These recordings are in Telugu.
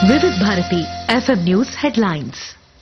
వివిధ భారతి ఎఫ్ఎం న్యూస్ హెడ్లైన్స్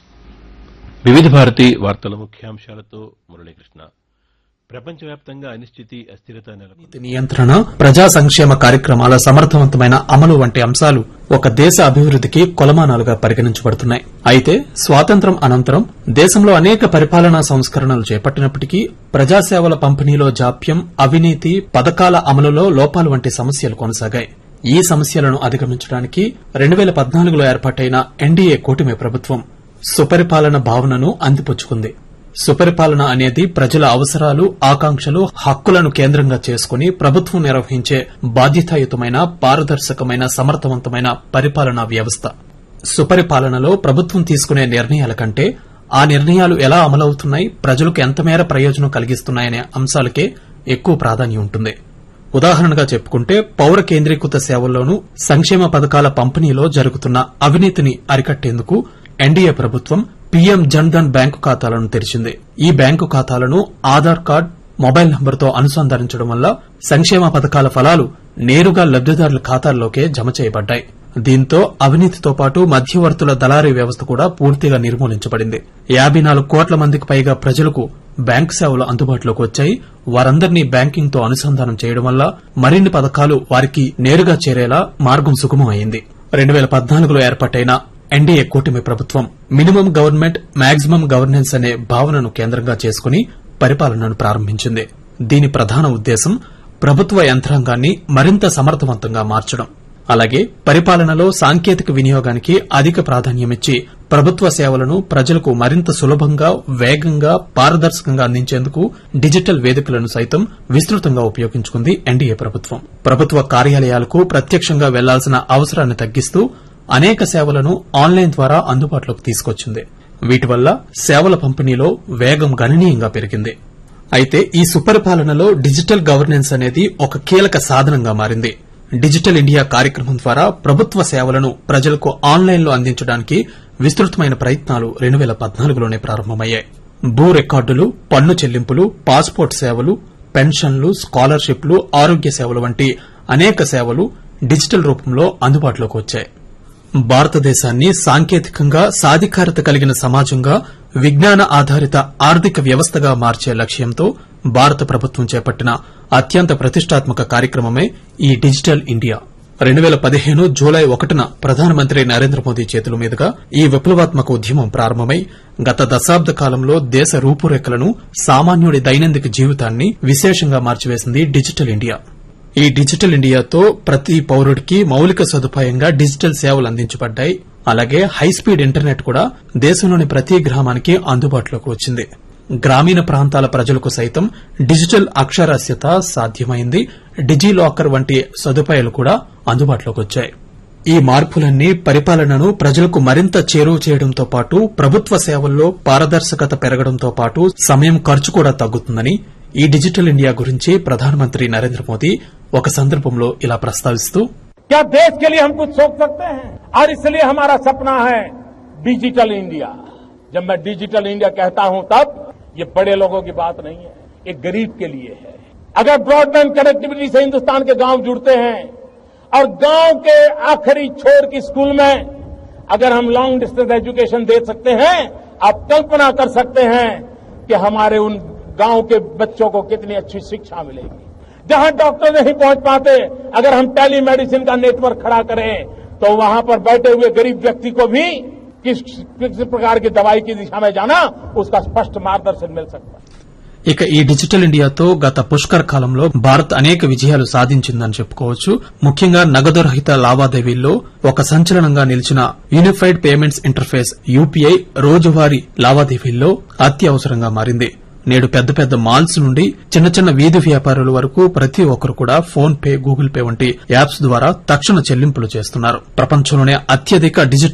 వివిధ భారతి వార్తల ముఖ్యాంశాలతో మురళీకృష్ణ ప్రపంచవ్యాప్తంగా అనిశ్చితి అస్థిరత నెలకొంది నీతి నియంత్రణ ప్రజా సంక్షేమ కార్యక్రమాల సమర్థవంతమైన అమలు వంటి అంశాలు ఒక దేశ అభివృద్ధికి కొలమానాలుగా పరిగణించబడుతున్నాయి అయితే స్వాతంత్ర్యం అనంతరం దేశంలో అనేక పరిపాలనా సంస్కరణలు చేపట్టినప్పటికీ ప్రజాసేవల పంపిణీలో జాప్యం అవినీతి పథకాల అమలులో లోపాలు వంటి సమస్యలు కొనసాగాయి ఈ సమస్యలను అధిగమించడానికి రెండు వేల పద్నాలుగులో ఏర్పాటైన ఎన్డీఏ కూటమి ప్రభుత్వం సుపరిపాలన భావనను అందిపుచ్చుకుంది సుపరిపాలన అనేది ప్రజల అవసరాలు ఆకాంక్షలు హక్కులను కేంద్రంగా చేసుకుని ప్రభుత్వం నిర్వహించే బాధ్యతాయుతమైన పారదర్శకమైన సమర్థవంతమైన పరిపాలనా వ్యవస్థ సుపరిపాలనలో ప్రభుత్వం తీసుకునే నిర్ణయాల కంటే ఆ నిర్ణయాలు ఎలా అమలవుతున్నాయి ప్రజలకు ఎంతమేర ప్రయోజనం కలిగిస్తున్నాయనే అంశాలకే ఎక్కువ ప్రాధాన్యం ఉంటుంది ఉదాహరణగా చెప్పుకుంటే పౌర కేంద్రీకృత సేవల్లోనూ సంక్షేమ పథకాల పంపిణీలో జరుగుతున్న అవినీతిని అరికట్టేందుకు ఎన్డీఏ ప్రభుత్వం పీఎం జన్ ధన్ బ్యాంకు ఖాతాలను తెరిచింది ఈ బ్యాంకు ఖాతాలను ఆధార్ కార్డ్ మొబైల్ నంబర్తో అనుసంధానించడం వల్ల సంక్షేమ పథకాల ఫలాలు నేరుగా లబ్దిదారుల ఖాతాల్లోకే జమ చేయబడ్డాయి దీంతో అవినీతితో పాటు మధ్యవర్తుల దళారీ వ్యవస్థ కూడా పూర్తిగా నిర్మూలించబడింది యాబై నాలుగు కోట్ల మందికి పైగా ప్రజలకు బ్యాంకు సేవలు అందుబాటులోకి వచ్చాయి వారందరినీ బ్యాంకింగ్ తో అనుసంధానం చేయడం వల్ల మరిన్ని పథకాలు వారికి నేరుగా చేరేలా మార్గం సుగమం అయింది రెండు వేల పద్నాలుగులో ఏర్పాటైన ఎన్డీఏ కూటమి ప్రభుత్వం మినిమం గవర్నమెంట్ మాక్సిమం గవర్నెన్స్ అనే భావనను కేంద్రంగా చేసుకుని పరిపాలనను ప్రారంభించింది దీని ప్రధాన ఉద్దేశం ప్రభుత్వ యంత్రాంగాన్ని మరింత సమర్థవంతంగా మార్చడం అలాగే పరిపాలనలో సాంకేతిక వినియోగానికి అధిక ప్రాధాన్యమిచ్చి ప్రభుత్వ సేవలను ప్రజలకు మరింత సులభంగా వేగంగా పారదర్శకంగా అందించేందుకు డిజిటల్ వేదికలను సైతం విస్తృతంగా ఉపయోగించుకుంది ఎన్డీఏ ప్రభుత్వం ప్రభుత్వ కార్యాలయాలకు ప్రత్యక్షంగా వెళ్లాల్సిన అవసరాన్ని తగ్గిస్తూ అనేక సేవలను ఆన్లైన్ ద్వారా అందుబాటులోకి తీసుకొచ్చింది వీటి వల్ల సేవల పంపిణీలో వేగం గణనీయంగా పెరిగింది అయితే ఈ సుపరిపాలనలో డిజిటల్ గవర్నెన్స్ అనేది ఒక కీలక సాధనంగా మారింది డిజిటల్ ఇండియా కార్యక్రమం ద్వారా ప్రభుత్వ సేవలను ప్రజలకు ఆన్లైన్లో అందించడానికి విస్తృతమైన ప్రయత్నాలు రెండు వేల పద్నాలుగులోనే ప్రారంభమయ్యాయి భూ రికార్డులు పన్ను చెల్లింపులు పాస్పోర్ట్ సేవలు పెన్షన్లు స్కాలర్షిప్లు ఆరోగ్య సేవలు వంటి అనేక సేవలు డిజిటల్ రూపంలో అందుబాటులోకి వచ్చాయి భారతదేశాన్ని సాంకేతికంగా సాధికారత కలిగిన సమాజంగా విజ్ఞాన ఆధారిత ఆర్థిక వ్యవస్థగా మార్చే లక్ష్యంతో భారత ప్రభుత్వం చేపట్టిన అత్యంత ప్రతిష్టాత్మక కార్యక్రమమే ఈ డిజిటల్ ఇండియా రెండు వేల పదిహేను జూలై ఒకటిన ప్రధానమంత్రి నరేంద్ర మోదీ చేతుల మీదుగా ఈ విప్లవాత్మక ఉద్యమం ప్రారంభమై గత దశాబ్ద కాలంలో దేశ రూపురేఖలను సామాన్యుడి దైనందిక జీవితాన్ని విశేషంగా మార్చివేసింది డిజిటల్ ఇండియా ఈ డిజిటల్ ఇండియాతో ప్రతి పౌరుడికి మౌలిక సదుపాయంగా డిజిటల్ సేవలు అందించబడ్డాయి అలాగే హైస్పీడ్ ఇంటర్నెట్ కూడా దేశంలోని ప్రతి గ్రామానికి అందుబాటులోకి వచ్చింది గ్రామీణ ప్రాంతాల ప్రజలకు సైతం డిజిటల్ అక్షరాస్యత సాధ్యమైంది డిజీ లాకర్ వంటి సదుపాయాలు కూడా అందుబాటులోకి వచ్చాయి ఈ మార్పులన్నీ పరిపాలనను ప్రజలకు మరింత చేరువ చేయడంతో పాటు ప్రభుత్వ సేవల్లో పారదర్శకత పెరగడంతో పాటు సమయం ఖర్చు కూడా తగ్గుతుందని ఈ డిజిటల్ ఇండియా గురించి ప్రధానమంత్రి నరేంద్ర మోదీ ఒక సందర్భంలో ఇలా ప్రస్తావిస్తూ क्या देश के लिए हम कुछ सोच सकते हैं और इसलिए हमारा सपना है डिजिटल इंडिया जब मैं डिजिटल इंडिया कहता हूं तब ये बड़े लोगों की बात नहीं है ये गरीब के लिए है अगर ब्रॉडबैंड कनेक्टिविटी से हिंदुस्तान के गांव जुड़ते हैं और गांव के आखिरी छोर की स्कूल में अगर हम लॉन्ग डिस्टेंस एजुकेशन दे सकते हैं आप कल्पना कर सकते हैं कि हमारे उन गांव के बच्चों को कितनी अच्छी शिक्षा मिलेगी जहां डॉक्टर नहीं पहुंच पाते अगर हम टेली मेडिसिन का नेटवर्क खड़ा करें तो वहां पर बैठे हुए गरीब व्यक्ति को भी किस किस प्रकार की दवाई की दिशा में जाना उसका स्पष्ट मार्गदर्शन मिल सकता है ఇక ఈ డిజిటల్ ఇండియాతో గత పుష్కర్ కాలంలో భారత్ అనేక విజయాలు సాధించిందని చెప్పుకోవచ్చు ముఖ్యంగా నగదు రహిత లావాదేవీల్లో ఒక సంచలనంగా నిలిచిన యూనిఫైడ్ పేమెంట్స్ ఇంటర్ఫేస్ యూపీఐ రోజువారీ లావాదేవీల్లో అత్యవసరంగా మారింది నేడు పెద్ద పెద్ద మాల్స్ నుండి చిన్న చిన్న వీధి వ్యాపారుల వరకు ప్రతి ఒక్కరు కూడా ఫోన్ పే గూగుల్ పే వంటి యాప్స్ ద్వారా తక్షణ చెల్లింపులు చేస్తున్నారు ప్రపంచంలోనే అత్యధిక డిజిటల్